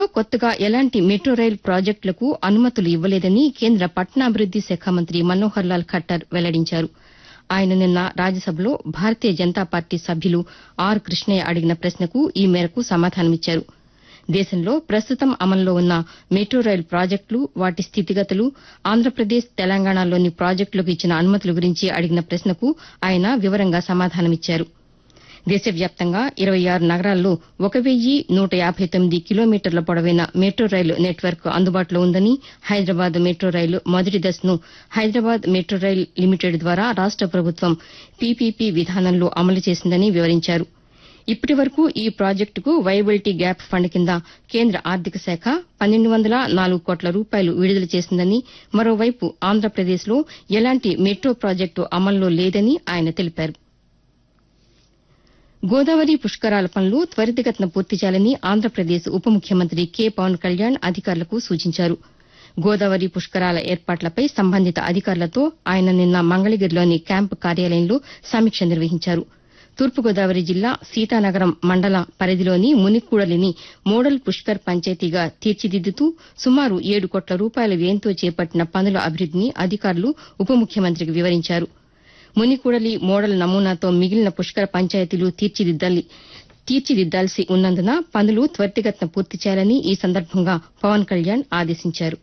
కొత్తగా ఎలాంటి మెట్రో రైలు ప్రాజెక్టులకు అనుమతులు ఇవ్వలేదని కేంద్ర పట్టణాభివృద్ది శాఖ మంత్రి మనోహర్ లాల్ ఖట్టర్ వెల్లడించారు ఆయన నిన్న రాజ్యసభలో భారతీయ జనతా పార్టీ సభ్యులు ఆర్ కృష్ణయ్య అడిగిన ప్రశ్నకు ఈ మేరకు సమాధానమిచ్చారు దేశంలో ప్రస్తుతం అమల్లో ఉన్న మెట్రో రైలు ప్రాజెక్టులు వాటి స్థితిగతులు ఆంధ్రప్రదేశ్ తెలంగాణలోని ప్రాజెక్టులకు ఇచ్చిన అనుమతుల గురించి అడిగిన ప్రశ్నకు ఆయన వివరంగా సమాధానమిచ్చారు దేశవ్యాప్తంగా ఇరవై ఆరు నగరాల్లో ఒక వెయ్యి నూట యాబై తొమ్మిది కిలోమీటర్ల పొడవైన మెట్రో రైలు నెట్వర్క్ అందుబాటులో ఉందని హైదరాబాద్ మెట్రో రైలు మొదటి దశను హైదరాబాద్ మెట్రో రైల్ లిమిటెడ్ ద్వారా రాష్ట ప్రభుత్వం పీపీపీ విధానంలో అమలు చేసిందని వివరించారు ఇప్పటి వరకు ఈ ప్రాజెక్టుకు వయబిలిటీ గ్యాప్ ఫండ్ కింద కేంద్ర ఆర్థిక శాఖ పన్నెండు వందల నాలుగు కోట్ల రూపాయలు విడుదల చేసిందని మరోవైపు ఆంధ్రప్రదేశ్లో ఎలాంటి మెట్రో ప్రాజెక్టు అమల్లో లేదని ఆయన తెలిపారు గోదావరి పుష్కరాల పనులు త్వరితగతిన పూర్తి చేయాలని ఆంధ్రప్రదేశ్ ఉప ముఖ్యమంత్రి కె పవన్ కళ్యాణ్ అధికారులకు సూచించారు గోదావరి పుష్కరాల ఏర్పాట్లపై సంబంధిత అధికారులతో ఆయన నిన్న మంగళగిరిలోని క్యాంపు కార్యాలయంలో సమీక్ష నిర్వహించారు తూర్పుగోదావరి జిల్లా సీతానగరం మండల పరిధిలోని మునిక్కూడలిని మోడల్ పుష్కర్ పంచాయతీగా తీర్చిదిద్దుతూ సుమారు ఏడు కోట్ల రూపాయల వ్యయంతో చేపట్టిన పనుల అభివృద్దిని అధికారులు ఉప ముఖ్యమంత్రికి వివరించారు మునికూడలి మోడల్ నమూనాతో మిగిలిన పుష్కర పంచాయతీలు తీర్చిదిద్దాలి తీర్చిదిద్దాల్సి ఉన్నందున పనులు త్వరితగతిన పూర్తి చేయాలని ఈ సందర్భంగా పవన్ కళ్యాణ్ ఆదేశించారు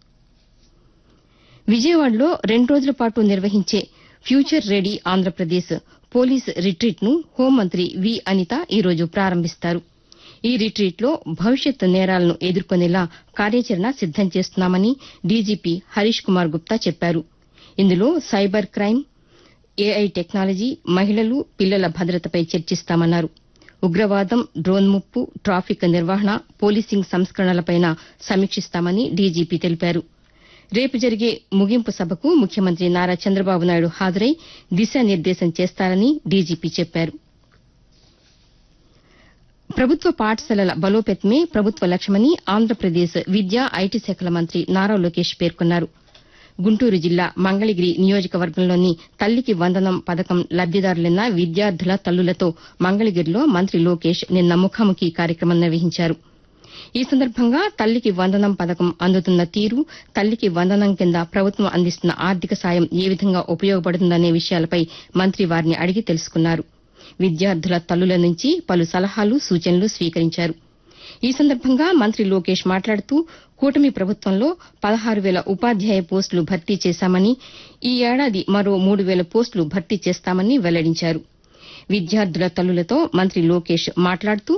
విజయవాడలో రెండు రోజుల పాటు నిర్వహించే future ready Andhra Pradesh police retreat ను హోంమంత్రి వి అనిత ఈ రోజు ప్రారంభిస్తారు ఈ రిట్రీట్లో భవిష్యత్ నేరాలను ఎదుర్కొనేలా కార్యాచరణ సిద్దం చేస్తున్నామని డీజీపీ హరీష్ కుమార్ గుప్తా చెప్పారు ఇందులో సైబర్ క్రైమ్ ఏఐ టెక్నాలజీ మహిళలు పిల్లల భద్రతపై చర్చిస్తామన్నారు ఉగ్రవాదం డ్రోన్ ముప్పు ట్రాఫిక్ నిర్వహణ పోలీసింగ్ సంస్కరణలపై సమీక్షిస్తామని డీజీపీ తెలిపారు రేపు జరిగే ముగింపు సభకు ముఖ్యమంత్రి నారా చంద్రబాబు నాయుడు హాజరై దిశానిర్దేశం చేస్తారని డీజీపీ చెప్పారు ప్రభుత్వ పాఠశాలల బలోపేతమే ప్రభుత్వ లక్ష్యమని ఆంధ్రప్రదేశ్ విద్యా ఐటీ శాఖల మంత్రి నారా లోకేష్ పేర్కొన్నారు గుంటూరు జిల్లా మంగళగిరి నియోజకవర్గంలోని తల్లికి వందనం పథకం లబ్దిదారులైన విద్యార్థుల తల్లులతో మంగళగిరిలో మంత్రి లోకేష్ నిన్న ముఖాముఖి కార్యక్రమం నిర్వహించారు ఈ సందర్భంగా తల్లికి వందనం పథకం అందుతున్న తీరు తల్లికి వందనం కింద ప్రభుత్వం అందిస్తున్న ఆర్థిక సాయం ఏ విధంగా ఉపయోగపడుతుందనే విషయాలపై మంత్రి వారిని అడిగి తెలుసుకున్నారు విద్యార్థుల తల్లుల నుంచి పలు సలహాలు సూచనలు స్వీకరించారు ఈ సందర్భంగా మంత్రి లోకేష్ మాట్లాడుతూ కూటమి ప్రభుత్వంలో పదహారు వేల ఉపాధ్యాయ పోస్టులు భర్తీ చేశామని ఈ ఏడాది మరో మూడు వేల పోస్టులు భర్తీ చేస్తామని వెల్లడించారు విద్యార్థుల తల్లులతో మంత్రి లోకేష్ మాట్లాడుతూ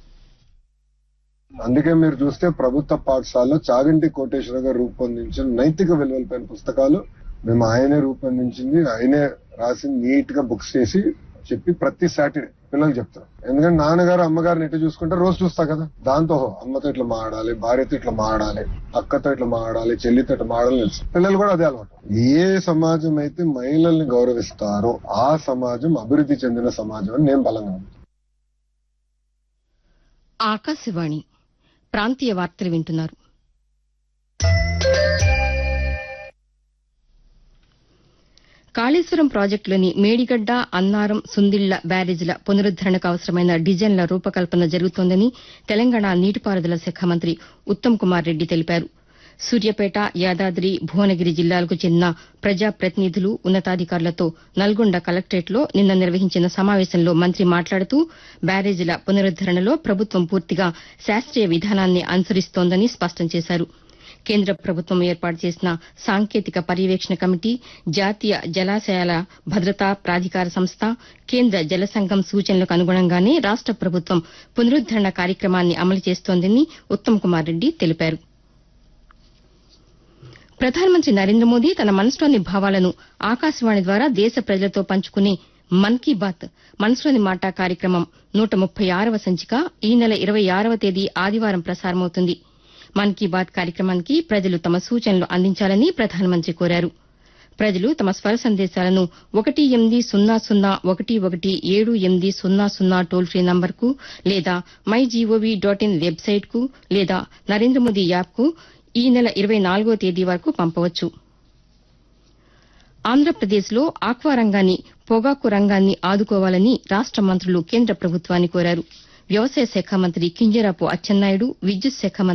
అందుకే మీరు చూస్తే ప్రభుత్వ పాఠశాలలో చాగంటి కోటేశ్వర గారు రూపొందించిన నైతిక విలువలపైన పుస్తకాలు మేము ఆయనే రూపొందించింది ఆయనే రాసి నీట్ గా బుక్స్ చేసి చెప్పి ప్రతి సాటర్డే పిల్లలకు చెప్తారు ఎందుకంటే నాన్నగారు అమ్మగారిని ఎట్లా చూసుకుంటే రోజు చూస్తా కదా దాంతో "ఓహో, అమ్మతో ఇట్లా మాడాలి భార్యతో ఇట్లా మాడాలి అక్కతో ఇట్లా మాడాలి చెల్లితో ఇట్లా మాడాలి తెలుసు పిల్లలు కూడా అదే అలవాటు ఏ సమాజం అయితే మహిళల్ని గౌరవిస్తారో ఆ సమాజం అభివృద్ధి చెందిన సమాజం అని నేను బలంగా నమ్ముతాను. ఆకాశవాణి ప్రాంతీయ వార్తలు వింటున్నారు కాళేశ్వరం ప్రాజెక్టులోని మేడిగడ్డ అన్నారం సుందిళ్ల బ్యారేజీల పునరుద్దరణకు అవసరమైన డిజైన్ల రూపకల్పన జరుగుతోందని తెలంగాణ నీటిపారుదల శాఖ మంత్రి ఉత్తమ్ కుమార్ రెడ్డి తెలిపారు సూర్యాపేట యాదాద్రి భువనగిరి జిల్లాలకు చెందిన ప్రజాప్రతినిధులు ఉన్నతాధికారులతో నల్గొండ కలెక్టరేట్లో నిన్న నిర్వహించిన సమావేశంలో మంత్రి మాట్లాడుతూ బ్యారేజీల పునరుద్దరణలో ప్రభుత్వం పూర్తిగా శాస్త్రీయ విధానాన్ని అనుసరిస్తోందని స్పష్టం చేశారు కేంద్ర ప్రభుత్వం ఏర్పాటు చేసిన సాంకేతిక పర్యవేక్షణ కమిటీ జాతీయ జలాశయాల భద్రతా ప్రాధికార సంస్థ కేంద్ర జల సంఘం సూచనలకు అనుగుణంగానే రాష్ట ప్రభుత్వం పునరుద్దరణ కార్యక్రమాన్ని అమలు చేస్తోందని ఉత్తమ్ కుమార్ రెడ్డి తెలిపారు ప్రధానమంత్రి నరేంద్ర మోదీ తన మనసులోని భావాలను ఆకాశవాణి ద్వారా దేశ ప్రజలతో పంచుకునే మన్ కీ బాత్ మనసులోని మాట కార్యక్రమం నూట ముప్పై ఆరవ సంచిక ఈ నెల ఇరవై ఆరవ తేదీ ఆదివారం ప్రసారమవుతుంది మన్ కీ బాత్ కార్యక్రమానికి ప్రజలు తమ సూచనలు అందించాలని ప్రధానమంత్రి కోరారు ప్రజలు తమ స్వర సందేశాలను ఒకటి ఎనిమిది సున్నా సున్నా ఒకటి ఒకటి ఏడు ఎనిమిది సున్నా సున్నా టోల్ ఫ్రీ నంబర్కు లేదా మై జీఓవీ డాట్ ఇన్ వెబ్సైట్కు లేదా నరేంద్ర మోదీ యాప్కు ఈ నెల ఇరవై నాలుగో తేదీ వరకు పంపవచ్చు ఆంధ్రప్రదేశ్లో ఆక్వా రంగాన్ని పొగాకు రంగాన్ని ఆదుకోవాలని రాష్ట మంత్రులు కేంద్ర ప్రభుత్వాన్ని కోరారు వ్యవసాయ శాఖ మంత్రి కింజరాపు అచ్చెన్నాయుడు విద్యుత్ శాఖ మంత్రి